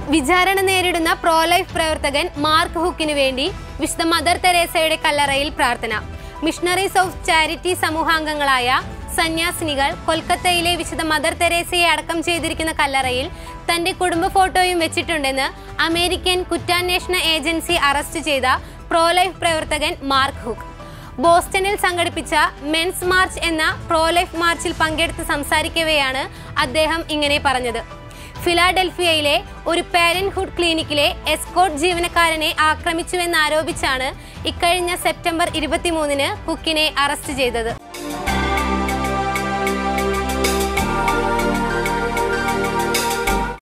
വിചാരണ നേരിടുന്ന pro life പ്രവർത്തകൻ മാർക്ക് ഹുക്കിനു വേണ്ടി വിശുദ്ധ മദർ തെരേസയുടെ കല്ലറയിൽ പ്രാർത്ഥന മിഷണറീസ് ഓഫ് ചാരിറ്റി സമൂഹാംഗങ്ങളായ സന്യാസിനികൾ കൊൽക്കത്തയിലെ വിശുദ്ധ മദർ തെരേസയെ അടക്കം ചെയ്തിരിക്കുന്ന കല്ലറയിൽ തന്റെ കുടുംബ ഫോട്ടോയും വെച്ചിട്ടുണ്ടെന്ന് അമേരിക്കൻ കുറ്റാന്വേഷണ ഏജൻസി അറസ്റ്റ് ചെയ്ത പ്രോ ലൈഫ് പ്രവർത്തകൻ മാർക്ക് ഹുക്ക് ബോസ്റ്റണിൽ സംഘടിപ്പിച്ച മെൻസ് മാർച്ച് എന്ന പ്രോ ലൈഫ് മാർച്ചിൽ പങ്കെടുത്ത് സംസാരിക്കവെയാണ് അദ്ദേഹം ഇങ്ങനെ പറഞ്ഞത് ഫിലാഡൽഫിയയിലെ ഒരു പാരന്റ്ഹുഡ് ക്ലിനിക്കിലെ എസ്കോട്ട് ജീവനക്കാരനെ ആക്രമിച്ചുവെന്നാരോപിച്ചാണ് ഇക്കഴിഞ്ഞ സെപ്റ്റംബർ ഇരുപത്തിമൂന്നിന് ഹുക്കിനെ അറസ്റ്റ് ചെയ്തത്